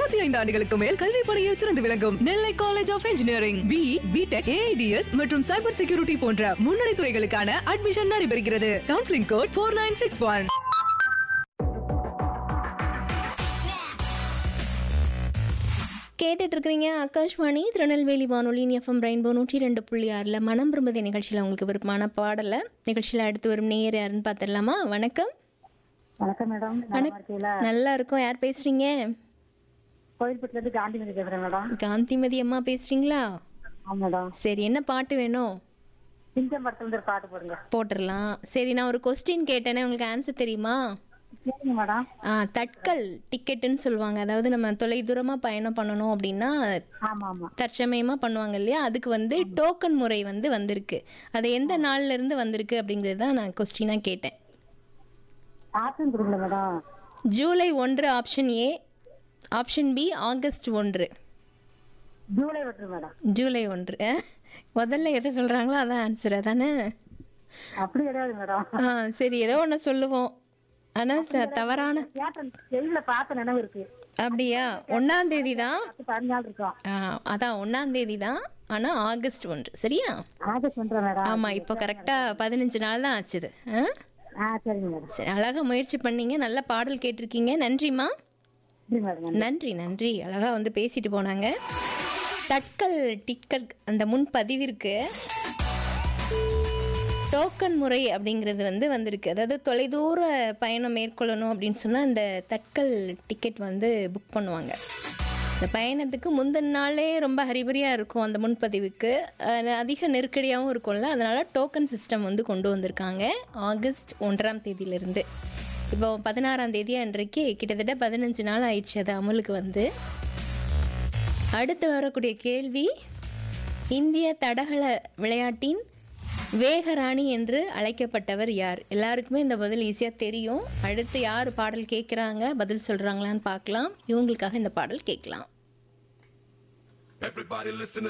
இருபத்தி ஐந்து ஆண்டுகளுக்கு மேல் கல்வி பணியில் சிறந்து விளங்கும் Nellai college of engineering B BTech AIDS மற்றும் சைபர் செக்யூரிட்டி போன்ற முன்னணி துறைகளுக்கான அட்மிஷன் நடைபெறுகிறது counselling code four nine six one கேட்டுட்டு இருக்கிறீங்க ஆகாஷ்வாணி திருநெல்வேலி வானொலியின் எஃப்எம் ரெயின்போ நூற்றி ரெண்டு புள்ளி ஆறில் மனம் விரும்புத நிகழ்ச்சியில் உங்களுக்கு விருப்பமான பாடலை நிகழ்ச்சியில் அடுத்து வரும் நேயர் யாருன்னு பார்த்துடலாமா வணக்கம் வணக்கம் மேடம் நல்லா வணக்- இருக்கீங்களா நல்லா இருக்கோம் யார் பேசுறீங்க கோயில்பட்டில இருந்து காந்திமதி பேசுறேன் மேடம் காந்திமதி அம்மா பேசுறீங்களா ஆமா மேடம் சரி என்ன பாட்டு வேணும் சிங்கம் படத்துல இருந்து ஒரு பாட்டு போடுங்க போட்டுடலாம் சரி நான் ஒரு கொஸ்டின் கேட்டேனே உங்களுக்கு ஆன்சர் தெரியுமா சரிங்க மேடம் ஆ தட்கல் டிக்கெட்டுன்னு சொல்லுவாங்க அதாவது நம்ம தொலைதூரமாக பயணம் பண்ணணும் அப்படின்னா ஆமா ஆமா தற்சமயமாக பண்ணுவாங்க இல்லையா அதுக்கு வந்து டோக்கன் முறை வந்து வந்திருக்கு அது எந்த நாள்ல இருந்து வந்திருக்கு அப்படிங்கிறது தான் நான் கொஸ்டினாக கேட்டேன் ஆப்ஷன் கொடுங்க மேடம் ஜூலை ஒன்று option A option B August ஒன்று ஜூலை விட்டுரு மேடம் ஜூலை ஒன்று அஹ்? முதல்ல எதை சொல்கிறாங்களோ அதான் ஆன்சர் அதானே அப்படி கிடையாது மேடம் ஆ சரி ஏதோ ஒன்று சொல்லுவோம் ஆனால் தவறான கேட்டேன் செல்ல பார்த்த நினைவு இருக்கு அப்படியா ஒன்றாம் தேதி தான் பத்து பதினஞ்சு நாள் இருக்கும் ஆ, அதான் ஒன்றாம் தேதி தான் ஆனால் ஆகஸ்ட் ஒன்று சரியா ஆகஸ்ட் பண்றேன் மேடம் ஆமாம் இப்போ கரெக்டாக பதினஞ்சு நாள் தான் ஆச்சுது ஆ ஆ சரிங்க மேடம் சரி அழகாக முயற்சி பண்ணீங்க நல்ல பாடல் கேட்டிருக்கீங்க நன்றிம்மா சரி மேடம் நன்றி நன்றி அழகாக வந்து பேசிட்டு போனாங்க தட்கல் டிக்கெட் அந்த முன்பதிவிற்கு டோக்கன் முறை அப்படிங்கிறது வந்து வந்திருக்கு அதாவது தொலைதூர பயணம் மேற்கொள்ளணும் அப்படின்னு சொன்னால் இந்த தட்கல் டிக்கெட் வந்து புக் பண்ணுவாங்க இந்த பயணத்துக்கு முந்தின நாளே ரொம்ப ஹரிபரியாக இருக்கும் அந்த முன்பதிவுக்கு அஹ் அதிக நெருக்கடியாகவும் இருக்கும்ல அதனால் டோக்கன் சிஸ்டம் வந்து கொண்டு வந்திருக்காங்க ஆகஸ்ட் ஒன்றாம் தேதியிலிருந்து இப்போ பதினாறாம் தேதி அன்றைக்கு கிட்டத்தட்ட பதினஞ்சு நாள் ஆயிடுச்சு அது அமலுக்கு வந்து அடுத்து வரக்கூடிய கேள்வி இந்திய தடகள விளையாட்டின் வேகராணி என்று அழைக்கப்பட்டவர் யார் எல்லாருக்குமே இந்த பதில் ஈஸியாக தெரியும் அடுத்து யார் பாடல் கேட்குறாங்க பதில் சொல்கிறாங்களான்னு பார்க்கலாம் இவங்களுக்காக இந்த பாடல் கேட்கலாம் Everybody listen to